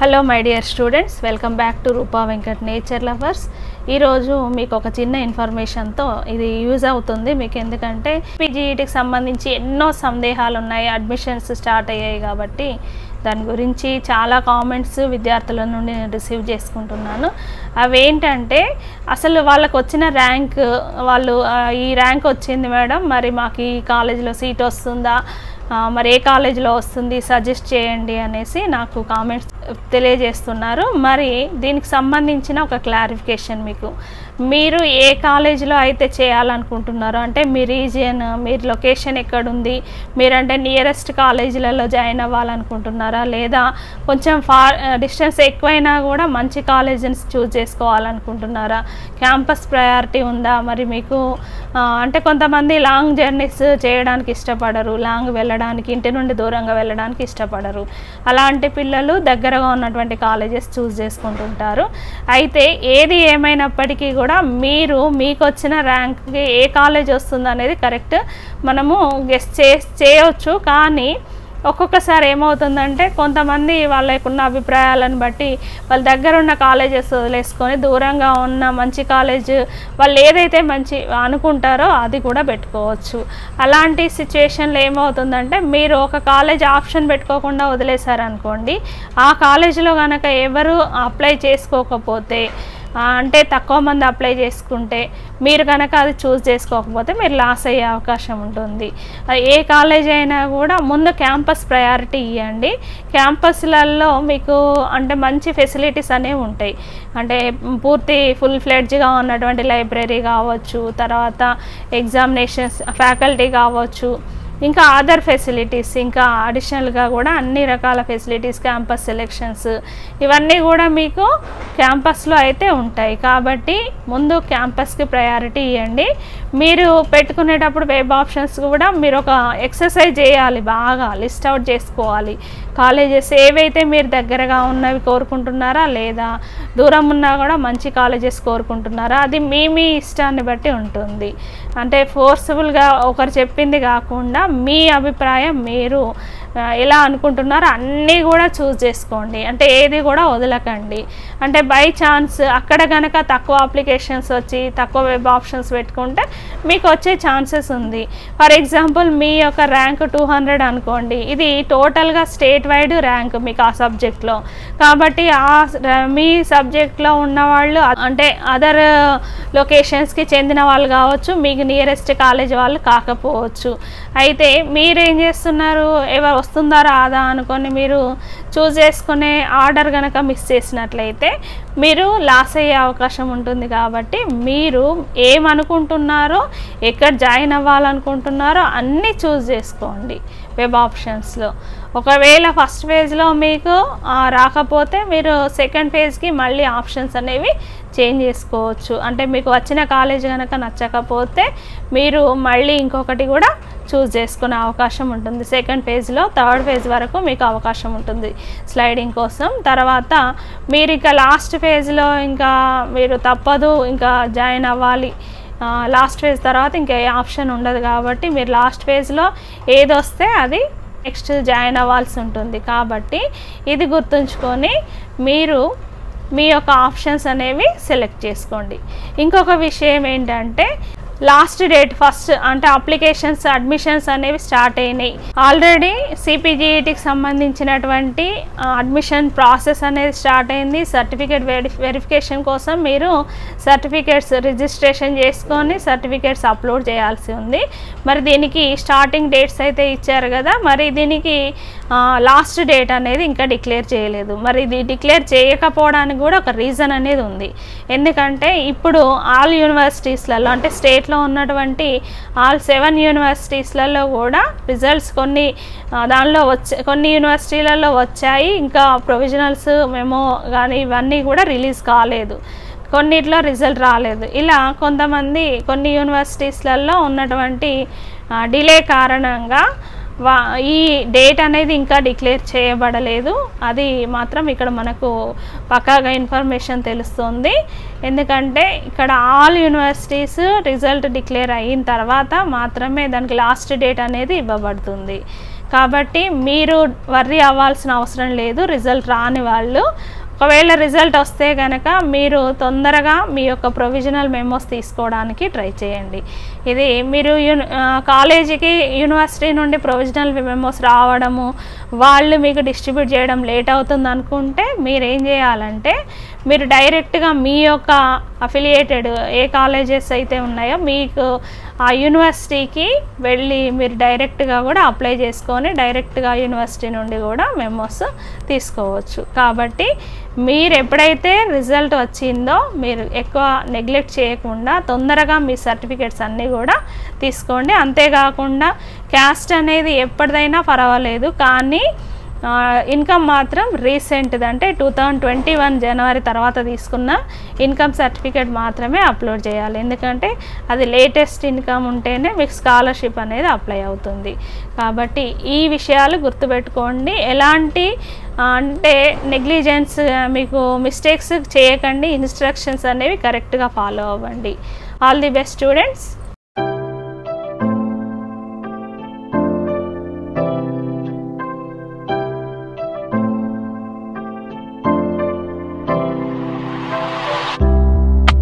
hello my dear students welcome back to Rupa Venkat nature lovers ఈరోజు మీకు ఒక చిన్న ఇన్ఫర్మేషన్తో ఇది యూజ్ అవుతుంది మీకు ఎందుకంటే పీజీఈటీకి సంబంధించి ఎన్నో సందేహాలు ఉన్నాయి అడ్మిషన్స్ స్టార్ట్ అయ్యాయి కాబట్టి దాని గురించి చాలా కామెంట్స్ విద్యార్థుల నుండి నేను రిసీవ్ చేసుకుంటున్నాను అవి ఏంటంటే అసలు వాళ్ళకు వచ్చిన ర్యాంక్ వాళ్ళు ఆ, ఈ ర్యాంక్ వచ్చింది మేడం మరి మాకు ఈ కాలేజీలో సీట్ వస్తుందా ఆ, మరి ఏ కాలేజీలో వస్తుంది సజెస్ట్ చేయండి అనేసి నాకు కామెంట్స్ తెలియజేస్తున్నారు మరి దీనికి సంబంధించిన ఒక క్లారిఫికేషన్ మీకు మీరు ఏ కాలేజీలో అయితే చేయాలనుకుంటున్నారో అంటే మీ రీజియన్ మీ లొకేషన్ ఎక్కడుంది మీరంటే నియరెస్ట్ కాలేజీలలో జాయిన్ అవ్వాలనుకుంటున్నారా లేదా కొంచెం ఫార్ డిస్టెన్స్ ఎక్కువైనా కూడా మంచి కాలేజెస్ చూస్ చేసుకోవాలనుకుంటున్నారా క్యాంపస్ ప్రయారిటీ ఉందా మరి మీకు ఆ, అంటే కొంతమంది లాంగ్ జర్నీస్ చేయడానికి ఇష్టపడరు లాంగ్ వెళ్ళడానికి ఇంటి నుండి దూరంగా వెళ్ళడానికి ఇష్టపడరు అలాంటి పిల్లలు దగ్గరగా ఉన్నటువంటి కాలేజెస్ చూస్ చేసుకుంటుంటారు అయితే ఏది ఏమైనప్పటికీ కూడా మీరు మీకు వచ్చిన ర్యాంక్కి ఏ కాలేజ్ వస్తుంది అనేది కరెక్ట్ మనము గెస్ట్ చే చేయవచ్చు కానీ ఒక్కొక్కసారి ఏమవుతుందంటే కొంతమంది వాళ్ళకున్న అభిప్రాయాలను బట్టి వాళ్ళ దగ్గర ఉన్న కాలేజెస్ వదిలేసుకొని దూరంగా ఉన్న మంచి కాలేజ్ వాళ్ళు ఏదైతే మంచి అనుకుంటారో అది కూడా పెట్టుకోవచ్చు అలాంటి సిచ్యువేషన్లో ఏమవుతుందంటే మీరు ఒక కాలేజ్ ఆప్షన్ పెట్టుకోకుండా వదిలేశారనుకోండి ఆ కాలేజీలో కనుక ఎవరు అప్లై చేసుకోకపోతే ఆ, అంటే తక్కువ మంది అప్లై చేసుకుంటే మీరు కనుక అది చూస్ చేసుకోకపోతే మీరు లాస్ అయ్యే అవకాశం ఉంటుంది ఆ, ఏ కాలేజ్ అయినా కూడా ముందు క్యాంపస్ ప్రయారిటీ ఇవ్వండి క్యాంపస్లలో మీకు అంటే మంచి ఫెసిలిటీస్ అనేవి ఉంటాయి అంటే పూర్తి ఫుల్ ఫ్లెడ్జ్గా ఉన్నటువంటి లైబ్రరీ కావచ్చు తర్వాత ఎగ్జామినేషన్స్ ఫ్యాకల్టీ కావచ్చు ఇంకా అదర్ ఫెసిలిటీస్ ఇంకా అడిషనల్గా కూడా అన్ని రకాల ఫెసిలిటీస్ క్యాంపస్ సెలెక్షన్స్ ఇవన్నీ కూడా మీకు క్యాంపస్లో అయితే ఉంటాయి కాబట్టి ముందు క్యాంపస్కి ప్రయారిటీ ఇవ్వండి మీరు పెట్టుకునేటప్పుడు వెబ్ ఆప్షన్స్ కూడా మీరు ఒక ఎక్సర్సైజ్ చేయాలి బాగా లిస్ట్ అవుట్ చేసుకోవాలి కాలేజెస్ ఏవైతే మీరు దగ్గరగా ఉన్నవి కోరుకుంటున్నారా లేదా దూరం ఉన్నా కూడా మంచి కాలేజెస్ కోరుకుంటున్నారా అది మీ మీ ఇష్టాన్ని బట్టి ఉంటుంది అంటే ఫోర్స్ఫుల్గా ఒకరు చెప్పింది కాకుండా మీ అభిప్రాయం మీరు ఆ, ఎలా అనుకుంటున్నారో అన్నీ కూడా చూస్ చేసుకోండి అంటే ఏది కూడా వదలకండి అంటే బై ఛాన్స్ అక్కడ కనుక తక్కువ అప్లికేషన్స్ వచ్చి తక్కువ వెబ్ ఆప్షన్స్ పెట్టుకుంటే మీకు వచ్చే ఛాన్సెస్ ఉంది ఫర్ ఎగ్జాంపుల్ మీ యొక్క ర్యాంక్ టూ హండ్రెడ్ అనుకోండి ఇది టోటల్గా స్టేట్ వైడ్ ర్యాంక్ మీకు ఆ సబ్జెక్ట్లో కాబట్టి ఆ ర- మీ సబ్జెక్ట్లో ఉన్నవాళ్ళు అ- అంటే అదర్ లొకేషన్స్కి చెందిన వాళ్ళు కావచ్చు మీకు నియరెస్ట్ కాలేజ్ వాళ్ళు కాకపోవచ్చు అయితే మీరేం చేస్తున్నారు ఎవరు వస్తుందా రాదా అనుకొని మీరు చూస్ చేసుకునే ఆర్డర్ కనుక మిస్ చేసినట్లయితే మీరు లాస్ అయ్యే అవకాశం ఉంటుంది కాబట్టి మీరు ఏమనుకుంటున్నారో ఎక్కడ జాయిన్ అవ్వాలనుకుంటున్నారో అన్నీ చూస్ చేసుకోండి వెబ్ ఆప్షన్స్లో ఒకవేళ ఫస్ట్ ఫేజ్లో మీకు ఆ, రాకపోతే మీరు సెకండ్ ఫేజ్కి మళ్ళీ ఆప్షన్స్ అనేవి చేంజ్ చేసుకోవచ్చు అంటే మీకు వచ్చిన కాలేజ్ కనుక నచ్చకపోతే మీరు మళ్ళీ ఇంకొకటి కూడా చూస్ చేసుకునే అవకాశం ఉంటుంది సెకండ్ ఫేజ్లో థర్డ్ ఫేజ్ వరకు మీకు అవకాశం ఉంటుంది స్లైడింగ్ కోసం తర్వాత మీరు ఇంకా లాస్ట్ ఫేజ్లో ఇంకా మీరు తప్పదు ఇంకా జాయిన్ అవ్వాలి ఆ, లాస్ట్ ఫేజ్ తర్వాత ఇంకా ఏ ఆప్షన్ ఉండదు కాబట్టి మీరు లాస్ట్ ఫేజ్లో ఏది వస్తే అది నెక్స్ట్ జాయిన్ అవ్వాల్సి ఉంటుంది కాబట్టి ఇది గుర్తుంచుకొని మీరు మీ యొక్క ఆప్షన్స్ అనేవి సెలెక్ట్ చేసుకోండి ఇంకొక విషయం ఏంటంటే లాస్ట్ డేట్ ఫస్ట్ అంటే అప్లికేషన్స్ అడ్మిషన్స్ అనేవి స్టార్ట్ అయినాయి ఆల్రెడీ సిపిజిఈటికి సంబంధించినటువంటి అడ్మిషన్ ప్రాసెస్ అనేది స్టార్ట్ అయింది సర్టిఫికేట్ వెరి వెరిఫికేషన్ కోసం మీరు సర్టిఫికేట్స్ రిజిస్ట్రేషన్ చేసుకొని సర్టిఫికేట్స్ అప్లోడ్ చేయాల్సి ఉంది మరి దీనికి స్టార్టింగ్ డేట్స్ అయితే ఇచ్చారు కదా మరి దీనికి లాస్ట్ డేట్ అనేది ఇంకా డిక్లేర్ చేయలేదు మరి ఇది డిక్లేర్ చేయకపోవడానికి కూడా ఒక రీజన్ అనేది ఉంది ఎందుకంటే ఇప్పుడు ఆల్ యూనివర్సిటీస్లలో అంటే స్టేట్లో ఉన్నటువంటి ఆల్ సెవెన్ యూనివర్సిటీస్లలో కూడా రిజల్ట్స్ కొన్ని ఆ, దానిలో వచ్చే కొన్ని యూనివర్సిటీలలో వచ్చాయి ఇంకా ప్రొవిజనల్స్ మెమో కానీ ఇవన్నీ కూడా రిలీజ్ కాలేదు కొన్నిట్లో రిజల్ట్ రాలేదు ఇలా కొంతమంది కొన్ని యూనివర్సిటీస్లలో ఉన్నటువంటి డిలే కారణంగా వా ఈ డేట్ అనేది ఇంకా డిక్లేర్ చేయబడలేదు అది మాత్రం ఇక్కడ మనకు పక్కాగా ఇన్ఫర్మేషన్ తెలుస్తుంది ఎందుకంటే ఇక్కడ ఆల్ యూనివర్సిటీస్ రిజల్ట్ డిక్లేర్ అయిన తర్వాత మాత్రమే దానికి లాస్ట్ డేట్ అనేది ఇవ్వబడుతుంది కాబట్టి మీరు వర్రీ అవ్వాల్సిన అవసరం లేదు రిజల్ట్ రాని వాళ్ళు ఒకవేళ రిజల్ట్ వస్తే కనుక మీరు తొందరగా మీ యొక్క ప్రొవిజనల్ మెమోస్ తీసుకోవడానికి ట్రై చేయండి ఇది మీరు యూని ఆ, కాలేజీకి యూనివర్సిటీ నుండి ప్రొవిజనల్ మెమోస్ రావడము వాళ్ళు మీకు డిస్ట్రిబ్యూట్ చేయడం లేట్ అవుతుంది అనుకుంటే మీరు ఏం చేయాలంటే మీరు డైరెక్ట్గా మీ యొక్క అఫిలియేటెడ్ ఏ కాలేజెస్ అయితే ఉన్నాయో మీకు ఆ యూనివర్సిటీకి వెళ్ళి మీరు డైరెక్ట్గా కూడా అప్లై చేసుకొని డైరెక్ట్గా యూనివర్సిటీ నుండి కూడా మెమోస్ తీసుకోవచ్చు కాబట్టి మీరు ఎప్పుడైతే రిజల్ట్ వచ్చిందో మీరు ఎక్కువ నెగ్లెక్ట్ చేయకుండా తొందరగా మీ సర్టిఫికేట్స్ అన్నీ కూడా తీసుకోండి అంతేకాకుండా క్యాస్ట్ అనేది ఎప్పటిదైనా పర్వాలేదు కానీ ఇన్కమ్ మాత్రం రీసెంట్ది అంటే టూ థౌజండ్ ట్వంటీ వన్ జనవరి తర్వాత తీసుకున్న ఇన్కమ్ సర్టిఫికేట్ మాత్రమే అప్లోడ్ చేయాలి ఎందుకంటే అది లేటెస్ట్ ఇన్కమ్ ఉంటేనే మీకు స్కాలర్షిప్ అనేది అప్లై అవుతుంది కాబట్టి ఈ విషయాలు గుర్తుపెట్టుకోండి ఎలాంటి ఆ, అంటే నెగ్లిజెన్స్ మీకు మిస్టేక్స్ చేయకండి ఇన్స్ట్రక్షన్స్ అనేవి కరెక్ట్గా ఫాలో అవ్వండి ఆల్ ది బెస్ట్ స్టూడెంట్స్